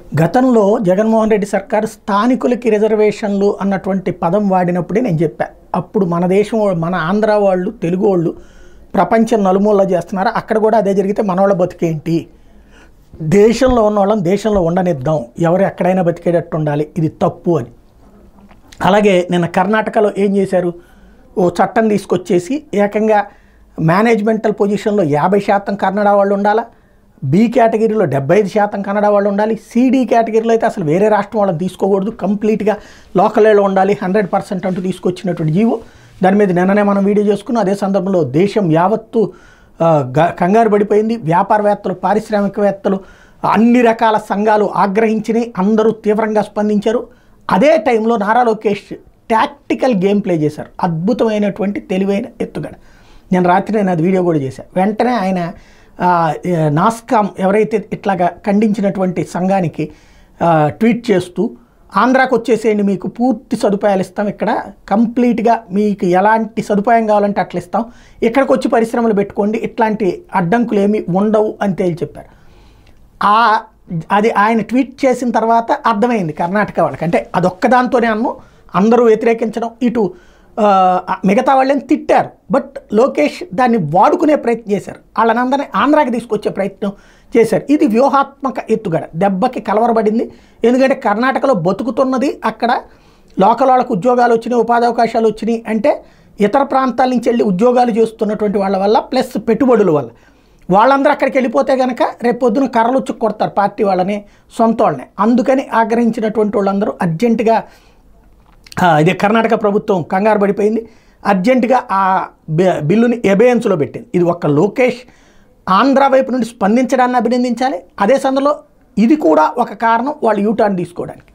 గతంలో జగన్మోహన్ రెడ్డి సర్కారు స్థానికులకి రిజర్వేషన్లు అన్నటువంటి పదం వాడినప్పుడే నేను చెప్పా అప్పుడు మన దేశం వా- మన ఆంధ్ర వాళ్ళు తెలుగు వాళ్ళు ప్రపంచం నలుమూలలో చేస్తున్నారు అక్కడ కూడా అదే జరిగితే మన వాళ్ళ బతికేంటి దేశంలో ఉన్న వాళ్ళని దేశంలో ఉండనిద్దాం ఎవరు ఎక్కడైనా బతికేటట్టు ఉండాలి ఇది తప్పు అని అలాగే నిన్న కర్ణాటకలో ఏం చేశారు ఓ చట్టం తీసుకొచ్చేసి ఏకంగా మేనేజ్మెంటల్ పొజిషన్లో యాభై శాతం కన్నడ వాళ్ళు ఉండాలా బి కేటగిరీలో డెబ్బై ఐదు శాతం కన్నడ వాళ్ళు ఉండాలి సిడి కేటగిరీలో అయితే అసలు వేరే రాష్ట్రం వాళ్ళని తీసుకోకూడదు కంప్లీట్గా లోకల్లో ఉండాలి హండ్రెడ్ పర్సెంట్ అంటూ తీసుకొచ్చినటువంటి జీవో దాని మీద నిన్ననే మనం వీడియో చేసుకున్నాం అదే సందర్భంలో దేశం యావత్తు ఆ, గ- కంగారు పడిపోయింది వ్యాపారవేత్తలు పారిశ్రామికవేత్తలు అన్ని రకాల సంఘాలు ఆగ్రహించినాయి అందరూ తీవ్రంగా స్పందించారు అదే టైంలో Nara Lokesh tactical game play చేశారు అద్భుతమైనటువంటి తెలివైన ఎత్తుగడ నేను రాత్రి నేను అది వీడియో కూడా చేశాను వెంటనే ఆయన ఆ, ఏ, నాస్కామ్ ఎవరైతే ఇట్లాగా ఖండించినటువంటి సంఘానికి ఆ, ట్వీట్ చేస్తూ ఆంధ్రాకి వచ్చేసేయండి మీకు పూర్తి సదుపాయాలు ఇస్తాం ఇక్కడ కంప్లీట్గా మీకు ఎలాంటి సదుపాయం కావాలంటే అట్లా ఇస్తాం ఇక్కడికి వచ్చి పరిశ్రమలు పెట్టుకోండి ఇట్లాంటి అడ్డంకులు ఏమీ ఉండవు అని తేల్చి చెప్పారు ఆ అది ఆయన ట్వీట్ చేసిన తర్వాత అర్థమైంది కర్ణాటక వాళ్ళకి అంటే అదొక్కదాంతోనే అన్ను అందరూ వ్యతిరేకించడం ఇటు ఆ, మిగతా వాళ్ళని తిట్టారు బట్ లోకేష్ దాన్ని వాడుకునే ప్రయత్నం చేశారు వాళ్ళనందరినీ ఆంధ్రాకి తీసుకొచ్చే ప్రయత్నం చేశారు ఇది వ్యూహాత్మక ఎత్తుగడ దెబ్బకి కలవరబడింది ఎందుకంటే కర్ణాటకలో బతుకుతున్నది అక్కడ లోకల్ వాళ్ళకు ఉద్యోగాలు వచ్చినాయి ఉపాధి అవకాశాలు వచ్చినాయి అంటే ఇతర ప్రాంతాల నుంచి వెళ్ళి ఉద్యోగాలు చేస్తున్నటువంటి వాళ్ళ వల్ల ప్లస్ పెట్టుబడుల వల్ల వాళ్ళందరూ అక్కడికి వెళ్ళిపోతే కనుక రేపు పొద్దున కర్రలు ఉచ్చుకు కొడతారు పార్టీ వాళ్ళని సొంత వాళ్ళని అందుకని ఆగ్రహించినటువంటి వాళ్ళందరూ అర్జెంటుగా ఆ, ఇదే కర్ణాటక ప్రభుత్వం కంగారు పడిపోయింది అర్జెంటుగా ఆ బి- బిల్లుని ఎబేయన్స్లో పెట్టింది ఇది ఒక్క లోకేష్ ఆంధ్ర వైపు నుండి స్పందించడాన్ని అభినందించాలి అదే సందర్భంలో ఇది కూడా ఒక కారణం వాళ్ళు యూటర్న్ తీసుకోవడానికి